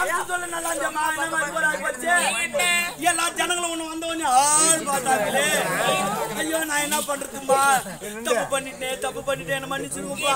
கருத்து சொல்ல நல்லா இருந்தேம்மா, என்ன மாதிரி போல ஆகி போச்சு? எல்லா ஜனங்களும் ஒண்ணு வந்த உடனே ஆள் பார்த்தாங்களே. ஐயோ நான் என்ன பண்றதும்மா தப்பு பண்ணிட்டேன் தப்பு பண்ணிட்டேன் என்ன மன்னிச்சிருங்கப்பா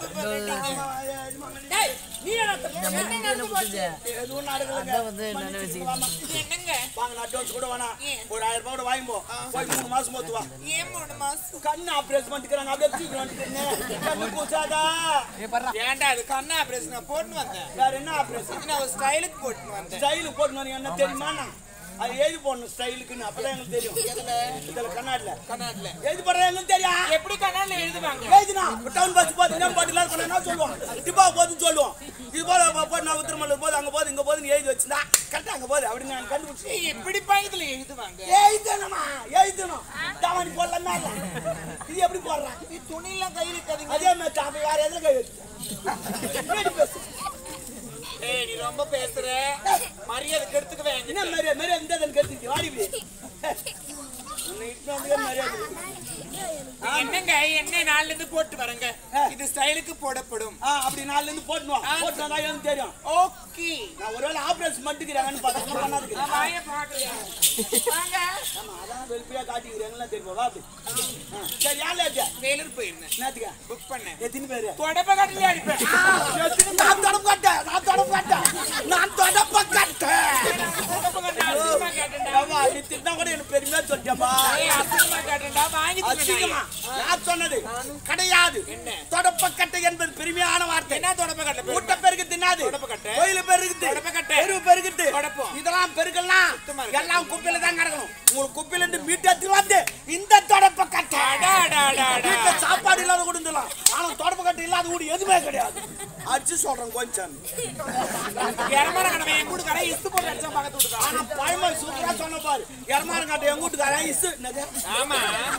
டேய், நீ என்ன தப்பு பண்ண? என்ன நடந்து போச்சு? எதுவும் நடக்கலைங்க. மன்னிச்சிருங்கம்மா. வாங்க நான் advance கூட வேணாம் ஒரு ஆயிரம் ரூபாய் கூட வாங்கிப்போ போய் மூணு மாசம் போத்து வா ஏன் மூணு மாசம்? கண்ணு ஆபரேஷன் பண்ணிக்கிறாங்க அப்படியே தூக்கி வந்துட்டேன் கண்ணு கூசாதா ஏன்டா அது கண்ணு ஆபரேஷன் நான் போட்டுன்னு வந்தேன் வேற என்ன ஆபரேஷன் இது நான் ஒரு ஸ்டைலுக்கு போட்டுன்னு வந்தேன் ஸ்டைல் போட்டு வந்தீங்க என்ன தெரியுமா நான்? அது எழுதி போடணும் ஸ்டைலுக்குன்னு அப்பதான் எங்களுக்கு தெரியும் இதுல கண்ணாடில கண்ணாடில எழுதி போடுறது எங்களுக்கு தெரியும் எப்படி கண்ணாடில எழுதுவாங்க எழுதினா டவுன் பஸ் போது என்ன பாட்டுலாம் இருக்கணும் என்ன சொல்லுவோம் டிப்பா போதுன்னு சொல்லுவோம் இது போல போது நான் உத்திரமல்லூர் போது அங்க போது இங்க போதுன்னு எழுதி வச்சிருந்தா கரெக்டா அங்க போது அப்படின்னு நான் கண்டுபிடிச்சு ஏய், எப்படிப்பா இதுல எழுதுவாங்க எழுதணுமா எழுதணும் தாவணி போடலாம் இது எப்படி போடுறான் நீ துணியெல்லாம் கையில் இருக்காதீங்க அதே மாதிரி அப்ப வேற எதுல கை வச்சு ஏய் நீ ரொம்ப பேசுற மரியாதை கெடுத்துக்குவேன் என்ன மரியாதை மரியாதை இந்த கருத்து வாடி இப்படி உன்னை இட்டு வந்து மரியாதை என்னங்க என்ன நாள்ல இருந்து போட்டு வரங்க இது ஸ்டைலுக்கு போடப்படும் ஆ அப்படி நாலுல இருந்து போட்டுனுவா போட்டுனா தான் எனக்கு தெரியும் ஓகே நான் ஒருவேளை ஆபரேஷன் பண்ணிக்கிறாங்கன்னு பார்த்தா பண்ணாதுக்கு வாய பாக்குறேன் வாங்க ஆமா அதான் வெளிப்படையா காட்டிக்கிறேங்கலாம் தெரியும் வா அப்படி ஆ, சரி யார் லேட்டியா வேலூர் போயிருந்தேன் என்னத்துக்கா புக் பண்ணேன் எத்தனை பேரு தொடப்ப கட்டிலே அடிப்பேன் நான் தொடப்ப கட்டேன் நான் தொடப்ப கட்டேன் நான் தொடப்ப கட்டேன் தொடப்ப கட்டு அசிங்கமா கேட்டேன்டா ஆமா நீ திட்டினா கூட எனக்கு பெருமையா சொல்லிட்டேப்பா ஏய் அசிங்கமா கேட்டேன்டா வாங்கி அசிங்கமா நான் சொன்னது கிடையாது என்ன? தொடப்ப கட்டை என்பது பெருமையான வார்த்தை என்ன தொடப்ப கட்டல ஊட்ட பெருக்கு தின்னாது தொடப்பக்கட்டை. கோயில பெருக்குது தொடப்பக்கட்டை. தெருவு பெருக்குது தொடப்பம். இதெல்லாம் பெருக்கலாம் சுத்தமா இருக்கு. எல்லாம் குப்பையில தான் கிடக்கணும் உங்களுக்கு குப்பையில இருந்து மீட்டு எடுத்து வந்து இந்த தொடப்ப கட்டை அடா, அடா, அடா, அடா. வீட்டுல சாப்பாடு இல்லாத கொடுத்துலாம் ஆனா தொடப்ப கட்டை இல்லாத கூட எதுவுமே கிடையாது அடிச்சு சொல்றேன் கொஞ்சம் எரமர கடமை என் கூட கடை இஸ்து போட்டு அடிச்சா பக்கத்து வீட்டுக்காரன். ஆனா பழமை சூப்பரா சொன்ன பாரு எரமாரம் கட்டை எங்க வீட்டுக்காரன் இசு என்னது? ஆமா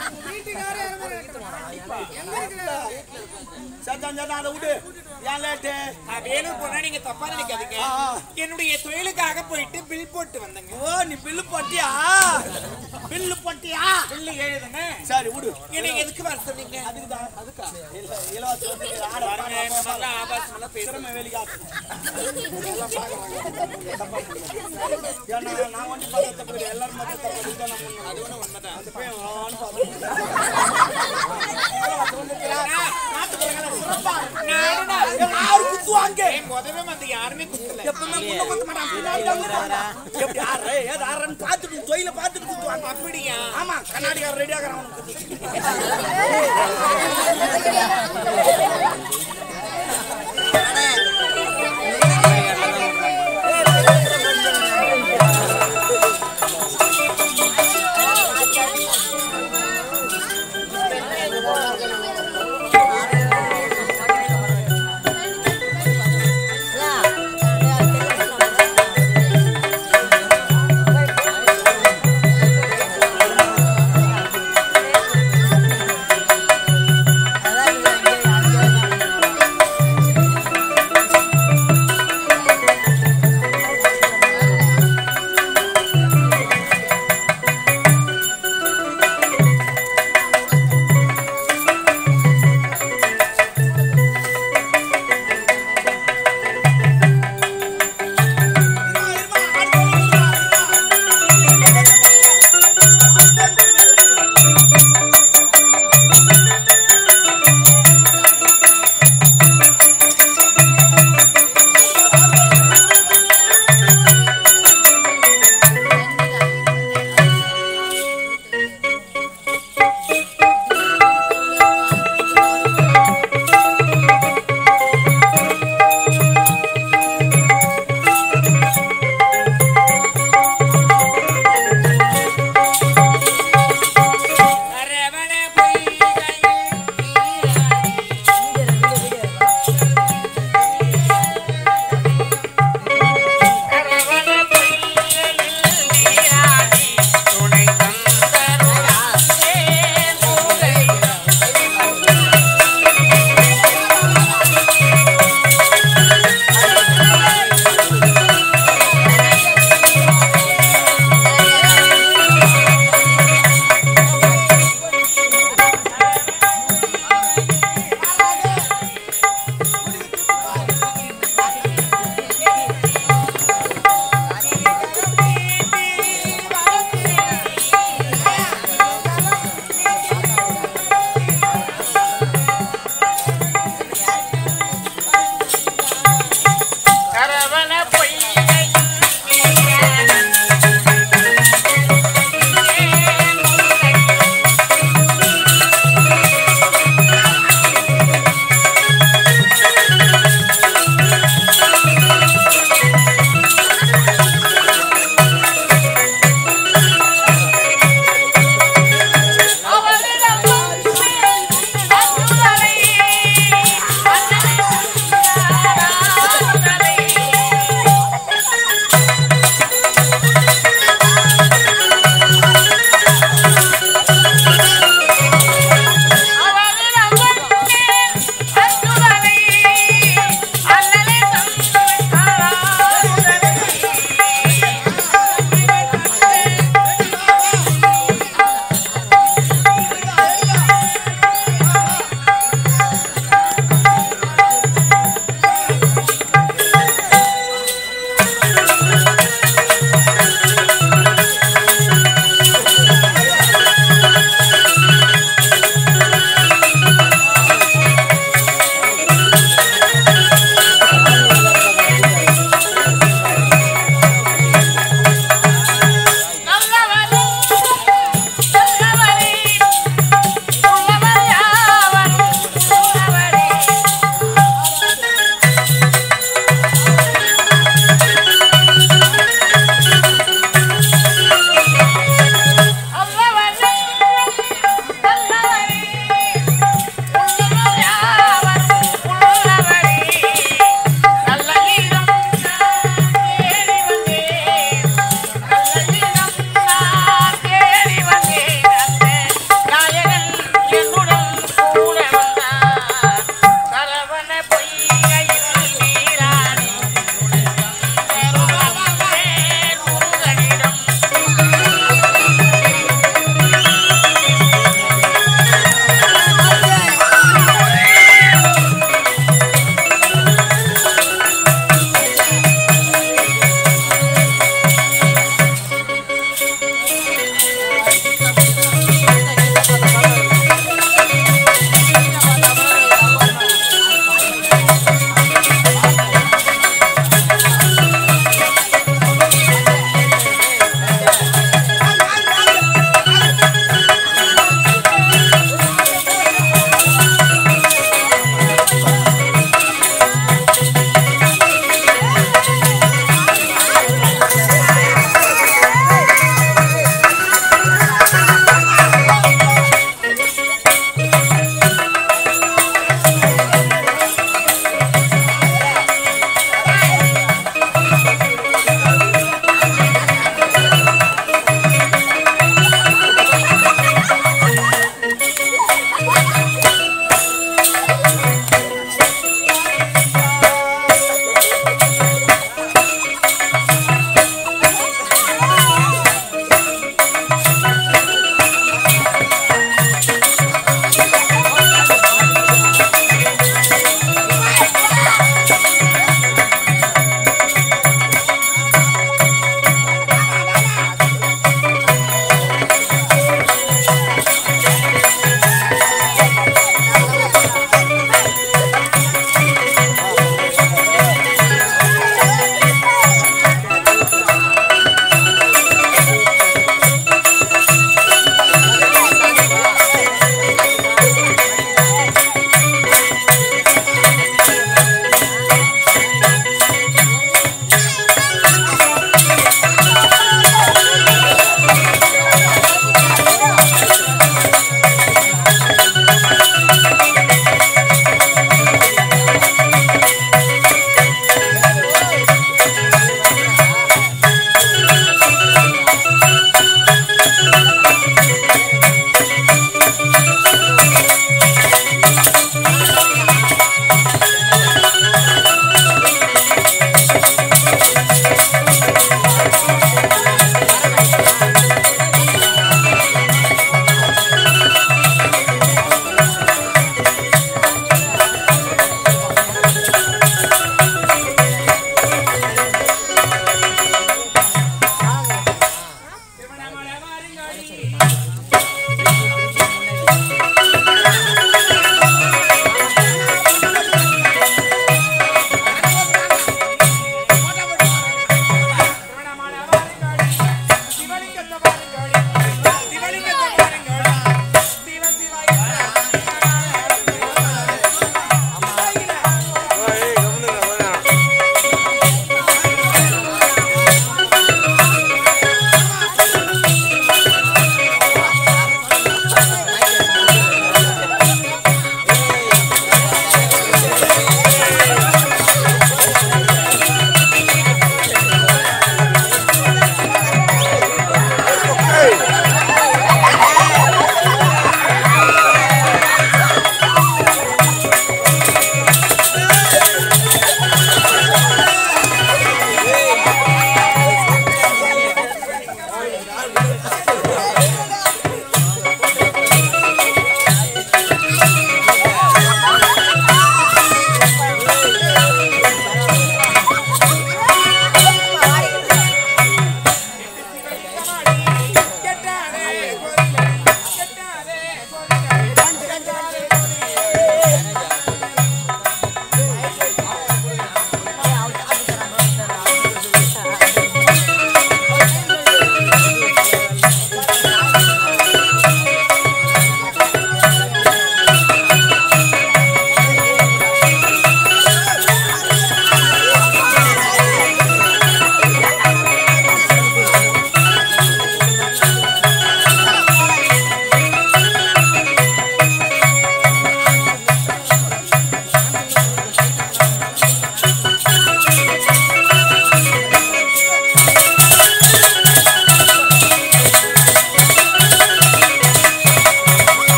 சத்தம் சத்தம் அதை விடு ஏன் லேட்டு நான் வேலூர் போனா நீங்க தப்பா நினைக்காதீங்க ஆ, ஆ. என்னுடைய தொழிலுக்காக போயிட்டு பில் போட்டு வந்தேங்க ஓ நீ பில்லு போட்டியா பில்லு போட்டியா பில்லு எழுதுங்க சரி விடு என்னை எதுக்கு வர சொன்னீங்க அதுக்குதான் அதுக்கா இல்ல, இலவச வசதி, ஆட பாருங்க பாட, இந்த மாதிரிலாம் ஆபாசம் எல்லாம் பேசுறேன் திறமை வெளிக்காட்டு. இதெல்லாம் பார்க்கறாங்க. தப்பா நினைக்காத. ஏன்னா, நான் வந்து பார்த்தா தப்பு கிடையாது. எல்லாரும் பார்த்தா தப்பு இதுதான் நான் முன்ன. அது ஒண்ணு உண்மைதான் அந்த பையன் வான்னு பார்த்தான். இலவச வந்துருக்கிறா. நாட்டுப்புறங்களை சிறப்பா நானுடா. எல்லாரும் குத்துவாங்க. ஏய், முதவே வந்து யாருமே குத்தல எப்பவுமே முன்ன குத்த மாட்டான், பின்னாடி தான் குத்துவாங்க. எப்படி ஆடுற, ஏது ஆடுறன்னு பார்த்துட்டு, தொழிலை பார்த்துட்டு குத்துவாங்க. அப்படியா ஆமா கண்ணாடிக்காரன் ரெடியாக அவனுக்கு அதான்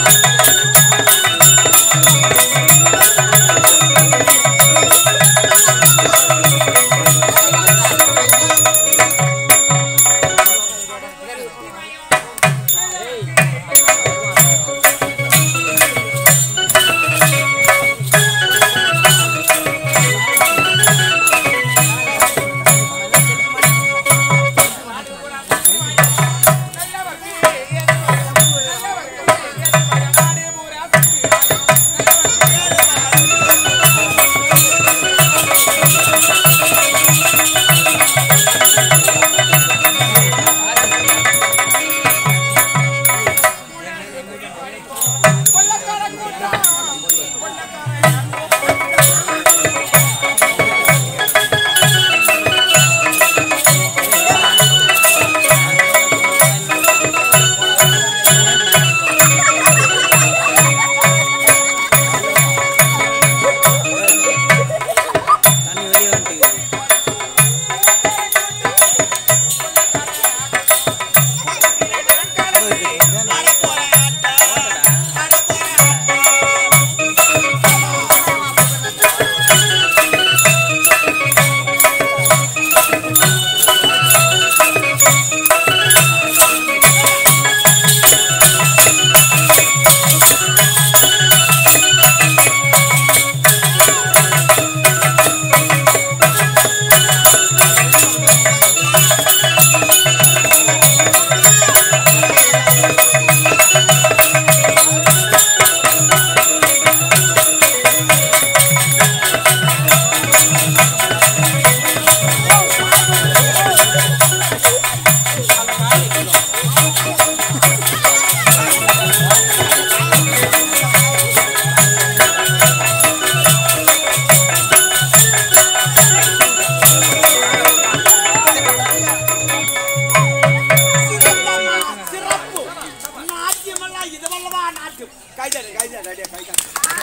சிறப்பு நாட்டியமெல்லாம் இது வல்லவா நாட்டியம் கைதாடு கைதாடு அடியா கைதாடு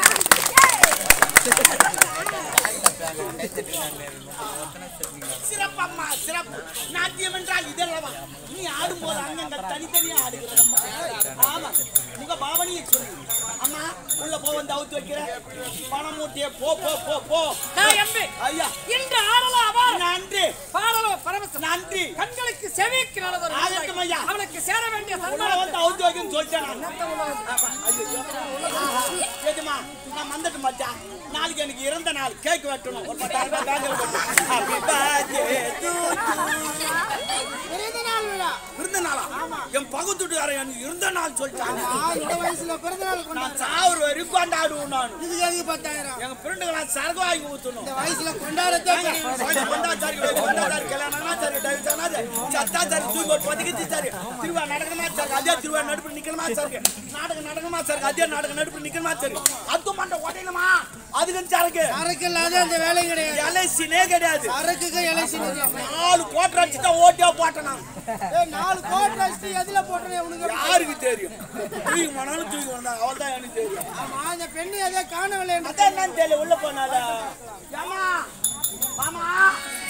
சிறப்பம்மா சிறப்பு நாட்டியம் என்றால் இதல்லவா நீ ஆடும்போது அங்கங்க தனித்தனியா ஆடுகிறதம்மா ஆமா முக பாவனையை சொல்லு அம்மா உள்ள போ வந்து அவுத்து வைக்கிற பணம் மூட்டையே போ போ போ போ நான் எம்பி. ஐயா இன்று ஆடலாமா நன்றி பாடலோ பரமசம் நன்றி கண்களுக்கு செவிக்கு நல்லதொரு ஆகட்டும் ஐயா. அவனுக்கு சேர வேண்டிய உள்ள சன்மானத்தை வந்து அவுத்து வைக்கணும்னு சொல்லிட்டேன் நான். ஏஜமா நான் வந்துட்டு மச்சான் நாளைக்கு எனக்கு இறந்த நாள் கேக் வெட்டணும் ஒரு பத்தாயிரம் ரூபாய் பேங்க்ல போட்டு Happy birthday to you. பிறந்த நாள் விழா இருந்த நாளா என் பகுத்துட்டுக்காரன் எனக்கு இருந்த நாள் சொல்லிட்டாங்க நான் இந்த வயசுல பிறந்த நாள் நான் கொண்டாடுறேன் சாவர வரைக்கும் கொண்டாடுவோம் நான் இதுக்கு எதுக்கு பத்தாயிரம் எங்க ஃப்ரெண்டுக்கு நான் சரகு வாங்கி ஊத்தணும் இந்த வயசுல கொண்டாடத்தே பெரிய விஷயம். சாரி, கொண்டாச்சாரி, கொண்டாச்சாரி, கல்யாணம்னாச்சாரி, டைவர்ஸானாச்சாரி, சத்தாச்சாரி, தூக்கி போட்டு பதுக்கிச்சுச்சாரி. திருவா நடக்கணுமா சார் அதே திருவா நடுப்புல நிக்கணுமா சார் நாடகம் நடக்கணுமா சார் அதே நாடகம் நடுப்புல நிக்கணுமா சார் அது மண்டை உடையணுமா அதுக்கு சரக்கு சரக்கு இல்லாத அந்த வேலை கிடையாது எல்ஐசினே கிடையாது சரக்குக்கு எலெக்ஷன் நாலு கோட்டை அடிச்சுட்டா ஓட்டியா போட்டேன் நான் நாலு கோட் அடிச்சு எதுல போட்டேன் உனக்கு யாருக்கு தெரியும் தூக்கி போனாலும் தூக்கி வந்தாங்க அவள் தான் எனக்கு தெரியும் ஆமா அந்த பெண்ணு எதை காணவில்லை அதான் என்னன்னு தெரியல உள்ள போனால ஏமா மாமா